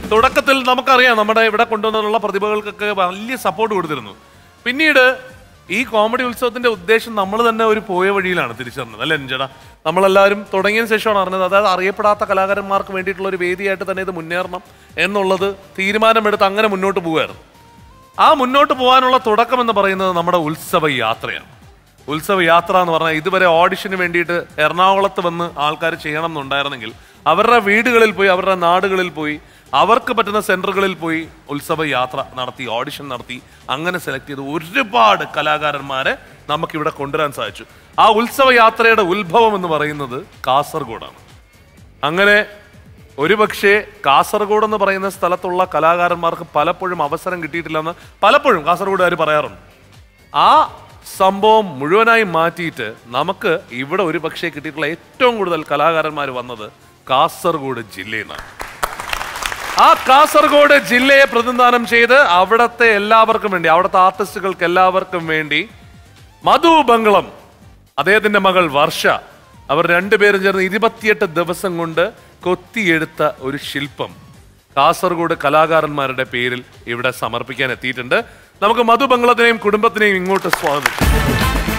തുടക്കത്തിൽ നമുക്കറിയാം നമ്മുടെ ഇവിടെ കൊണ്ടുവന്നിട്ടുള്ള പ്രതിഭകൾക്കൊക്കെ വലിയ സപ്പോർട്ട് കൊടുത്തിരുന്നു പിന്നീട് ഈ കോമഡി ഉത്സവത്തിന്റെ ഉദ്ദേശം നമ്മൾ തന്നെ ഒരു പോയ വഴിയിലാണ് തിരിച്ചറിഞ്ഞത് അല്ലേ ചേട്ടാ നമ്മളെല്ലാവരും തുടങ്ങിയതിന് ശേഷമാണ് അറിഞ്ഞത് അതായത് അറിയപ്പെടാത്ത കലാകാരന്മാർക്ക് വേണ്ടിയിട്ടുള്ള ഒരു വേദിയായിട്ട് തന്നെ ഇത് മുന്നേറണം എന്നുള്ളത് തീരുമാനമെടുത്ത് അങ്ങനെ മുന്നോട്ട് പോവുകയായിരുന്നു ആ മുന്നോട്ട് പോകാനുള്ള തുടക്കം എന്ന് പറയുന്നത് നമ്മുടെ ഉത്സവ യാത്രയാണ് ഉത്സവ യാത്ര എന്ന് പറഞ്ഞാൽ ഇതുവരെ ഓഡിഷന് വേണ്ടിയിട്ട് എറണാകുളത്ത് വന്ന് ആൾക്കാർ ചെയ്യണം എന്നുണ്ടായിരുന്നെങ്കിൽ അവരുടെ വീടുകളിൽ പോയി അവരുടെ നാടുകളിൽ പോയി അവർക്ക് പറ്റുന്ന സെന്ററുകളിൽ പോയി ഉത്സവ യാത്ര നടത്തി ഓഡിഷൻ നടത്തി അങ്ങനെ സെലക്ട് ചെയ്ത് ഒരുപാട് കലാകാരന്മാരെ നമുക്കിവിടെ കൊണ്ടുവരാൻ സാധിച്ചു ആ ഉത്സവ യാത്രയുടെ ഉത്ഭവം എന്ന് പറയുന്നത് കാസർഗോഡാണ് അങ്ങനെ ഒരുപക്ഷെ കാസർഗോഡ് എന്ന് പറയുന്ന സ്ഥലത്തുള്ള കലാകാരന്മാർക്ക് പലപ്പോഴും അവസരം കിട്ടിയിട്ടില്ലെന്ന് പലപ്പോഴും കാസർഗോഡുകാർ പറയാറുണ്ട് ആ സംഭവം മുഴുവനായി മാറ്റിയിട്ട് നമുക്ക് ഇവിടെ ഒരു പക്ഷേ കിട്ടിയിട്ടുള്ള ഏറ്റവും കൂടുതൽ കലാകാരന്മാർ വന്നത് കാസർഗോഡ് ജില്ലയിൽ നിന്നാണ് ആ കാസർഗോഡ് ജില്ലയെ പ്രതിനിധാനം ചെയ്ത് അവിടത്തെ എല്ലാവർക്കും വേണ്ടി അവിടുത്തെ ആർട്ടിസ്റ്റുകൾക്ക് എല്ലാവർക്കും വേണ്ടി മധു ബംഗളം അദ്ദേഹത്തിന്റെ മകൾ വർഷ അവർ രണ്ടുപേരും ചേർന്ന് ഇരുപത്തിയെട്ട് ദിവസം കൊണ്ട് കൊത്തിയെടുത്ത ഒരു ശില്പം കാസർഗോഡ് കലാകാരന്മാരുടെ പേരിൽ ഇവിടെ സമർപ്പിക്കാൻ എത്തിയിട്ടുണ്ട് നമുക്ക് മധു ബംഗളത്തിനെയും കുടുംബത്തിനെയും ഇങ്ങോട്ട് സ്വാഗതം ചെയ്യാം.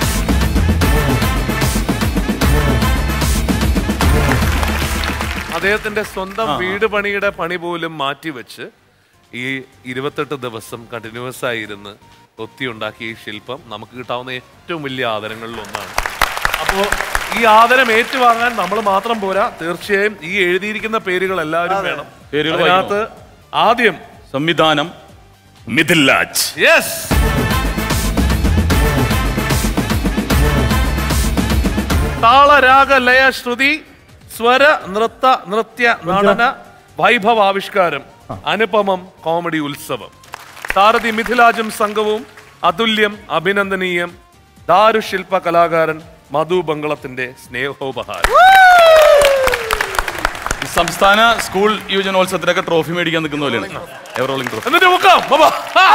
അദ്ദേഹത്തിന്റെ സ്വന്തം വീട് പണിയുടെ പണി പോലും മാറ്റിവെച്ച് ഈ ഇരുപത്തെട്ട് ദിവസം കണ്ടിന്യൂസ് ആയിരുന്ന് ഒത്തി ഉണ്ടാക്കിയ ഈ ശില്പം നമുക്ക് കിട്ടാവുന്ന ഏറ്റവും വലിയ ആദരങ്ങളിൽ ഒന്നാണ് അപ്പോ ഈ ആദരം ഏറ്റുവാങ്ങാൻ നമ്മൾ മാത്രം പോരാ തീർച്ചയായും ഈ എഴുതിയിരിക്കുന്ന പേരുകൾ എല്ലാവരും വേണം പേരുകൾ അതിനകത്ത് ആദ്യം സംവിധാനം മിഥിലാജ് യെസ് താളരാഗ ലയ ശ്രുതി സ്വര നൃത്ത നൃത്യ നടന വൈഭവാവിഷ്കാരം അനുപമം കോമഡി ഉത്സവം സാരഥി മിഥിലാജും സംഘവും അതുല്യം അഭിനന്ദനീയം ദാരുശില്പ കലാകാരൻ മധു ബംഗളത്തിന്റെ സ്നേഹോപഹാരം സംസ്ഥാന സ്കൂൾ യുവജനോത്സവത്തിലൊക്കെ ട്രോഫി മേടിക്കാൻ നിൽക്കുന്ന പോലെയാണ് എവറോളിംഗ് ട്രോഫി എന്നിട്ട് മുക്കാം ബാബാ.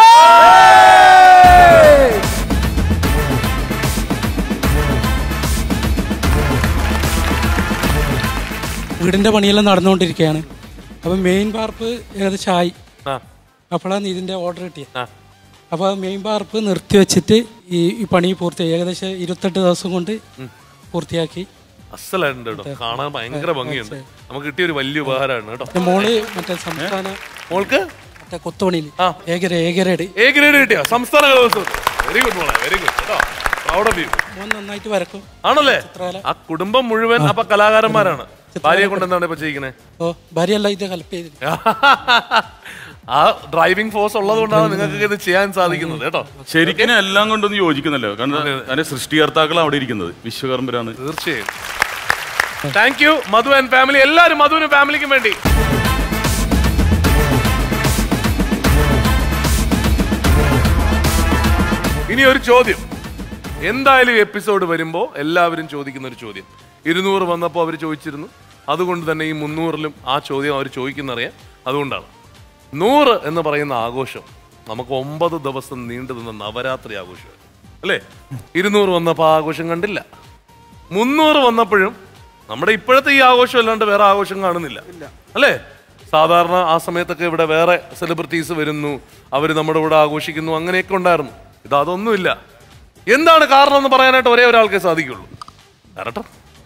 വീടിന്റെ പണിയെല്ലാം നടന്നുകൊണ്ടിരിക്കുകയാണ് അപ്പം മെയിൻ വാർപ്പ് ഏകദേശം ആയി ആ, അപ്പോഴാണ് ഇതിന്റെ ഓർഡർ കിട്ടിയത് ആ. അപ്പോൾ മെയിൻ വാർപ്പ് നിർത്തി വെച്ചിട്ട് ഈ ഈ പണി പൂർത്തിയായി ഏകദേശം ഇരുപത്തെട്ട് ദിവസം കൊണ്ട് പൂർത്തിയാക്കി അസലായിട്ടുണ്ട് കേട്ടോ കാണാൻ ഭയങ്കര ഭംഗിയുണ്ട് നമുക്ക് കിട്ടിയ ഒരു വലിയ ഉപഹാരമാണ് കേട്ടോ പിന്നെ മോള് മറ്റേ സംസ്ഥാന മോൾക്ക് മറ്റേ കൊത്തുപണിയിൽ ആ. ഏകര ഏകരയുടെ എ ഗ്രേഡ് കിട്ടിയ സംസ്ഥാന കലോത്സവം വെരി ഗുഡ് മോളെ വെരി ഗുഡ് കേട്ടോ പ്രൗഡ് ഓഫ് യു മോൻ നന്നായിട്ട് വരക്കും ആണല്ലേ ചിത്രകല. ആ കുടുംബം മുഴുവൻ അപ്പൊ കലാകാരന്മാരാണ് ഭാര്യയെ കൊണ്ട് എന്താണ് ഇപ്പൊ ചെയ്യിക്കണേ ഓ ഭാര്യയല്ല ഇത് ഹെൽപ്പ് ചെയ്തിട്ട് ആ ഡ്രൈവിംഗ് ഫോഴ്സ് ഉള്ളത് കൊണ്ടാണ് നിങ്ങൾക്ക് ഇത് ചെയ്യാൻ സാധിക്കുന്നത് കേട്ടോ ശരിക്കും എല്ലാം കൊണ്ടൊന്നും യോജിക്കുന്നല്ലോ കാരണം അതിന്റെ സൃഷ്ടികർത്താക്കൾ അവിടെ ഇരിക്കുന്നത് വിശ്വകർമ്മരാണ് തീർച്ചയായും thank you Madhu and family എല്ലാവരും മധുവിനും ഫാമിലിക്കും വേണ്ടി ഇനി ഒരു ചോദ്യം എന്തായാലും എപ്പിസോഡ് വരുമ്പോൾ എല്ലാവരും ചോദിക്കുന്ന ഒരു ചോദ്യം ഇരുന്നൂറ് വന്നപ്പോൾ അവർ ചോദിച്ചിരുന്നു അതുകൊണ്ട് തന്നെ ഈ മുന്നൂറിലും ആ ചോദ്യം അവർ ചോദിക്കുന്നറിയാം അതുകൊണ്ടാണ് നൂറ് എന്ന് പറയുന്ന ആഘോഷം നമുക്ക് ഒമ്പത് ദിവസം നീണ്ടു നിന്ന നവരാത്രി ആഘോഷം അല്ലേ ഇരുന്നൂറ് വന്നപ്പോൾ ആ ആഘോഷം കണ്ടില്ല മുന്നൂറ് വന്നപ്പോഴും നമ്മുടെ ഇപ്പോഴത്തെ ഈ ആഘോഷം അല്ലാണ്ട് വേറെ ആഘോഷം കാണുന്നില്ല അല്ലേ സാധാരണ ആ സമയത്തൊക്കെ ഇവിടെ വേറെ സെലിബ്രിറ്റീസ് വരുന്നു അവർ നമ്മുടെ കൂടെ ആഘോഷിക്കുന്നു അങ്ങനെയൊക്കെ ഉണ്ടായിരുന്നു ഇത് അതൊന്നുമില്ല എന്താണ് കാരണം എന്ന് പറയാനായിട്ട് ഒരേ ഒരാൾക്കേ സാധിക്കുള്ളൂ കറക്റ്റോ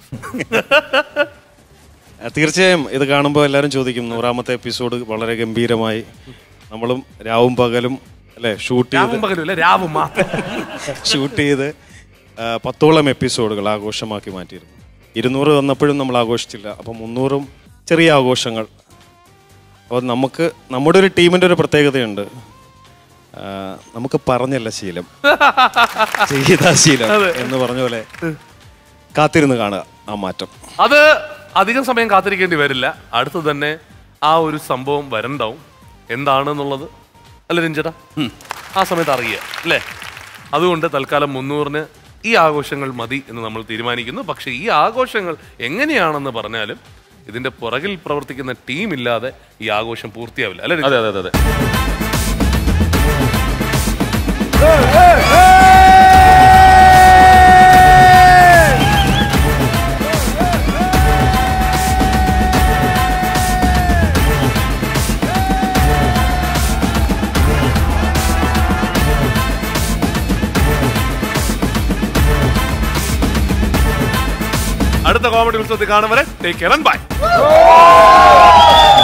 ആ, തീർച്ചയായും ഇത് കാണുമ്പോൾ എല്ലാവരും ചോദിക്കും നൂറാമത്തെ എപ്പിസോഡ് വളരെ ഗംഭീരമായി നമ്മളും രാവും പകലും അല്ലെ ഷൂട്ട് ചെയ്ത് രാവും പകലും അല്ലേ രാവും മാത്രം ഷൂട്ട് ചെയ്ത് ആ, പത്തോളം എപ്പിസോഡുകൾ ആഘോഷമാക്കി മാറ്റിയിരുന്നു ഇരുന്നൂറ് വന്നപ്പോഴും നമ്മൾ ആഘോഷിച്ചില്ല അപ്പം മുന്നൂറും ചെറിയ ആഘോഷങ്ങൾ അപ്പോൾ നമുക്ക് നമ്മുടെ ഒരു ടീമിൻ്റെ ഒരു പ്രത്യേകതയുണ്ട് ആ, നമുക്ക് പറഞ്ഞല്ല ശീലം ചെയ്താ ശീലം എന്ന് പറഞ്ഞ പോലെ കാത്തിരുന്ന് കാണുക ആ മാറ്റം അത് അധികം സമയം കാത്തിരിക്കേണ്ടി വരില്ല അടുത്ത് തന്നെ ആ ഒരു സംഭവം വരണ്ടാവും എന്താണെന്നുള്ളത് അല്ല രഞ്ജന ആ സമയത്ത് അറിയുക അല്ലേ അതുകൊണ്ട് തൽക്കാലം മുന്നൂറിന് ഈ ആഘോഷങ്ങൾ മതി എന്ന് നമ്മൾ തീരുമാനിക്കുന്നു പക്ഷേ ഈ ആഘോഷങ്ങൾ എങ്ങനെയാണെന്ന് പറഞ്ഞാലും ഇതിന്റെ പുറകിൽ പ്രവർത്തിക്കുന്ന ടീം ഇല്ലാതെ ഈ ആഘോഷം പൂർത്തിയാവില്ല അല്ലേ രഞ്ജിത്ത്? അതെ അതെ അതെ അതെ അടുത്ത കോമഡി ഉത്സവത്തിൽ കാണും വരെ ടേക്ക് കെയർ ബൈ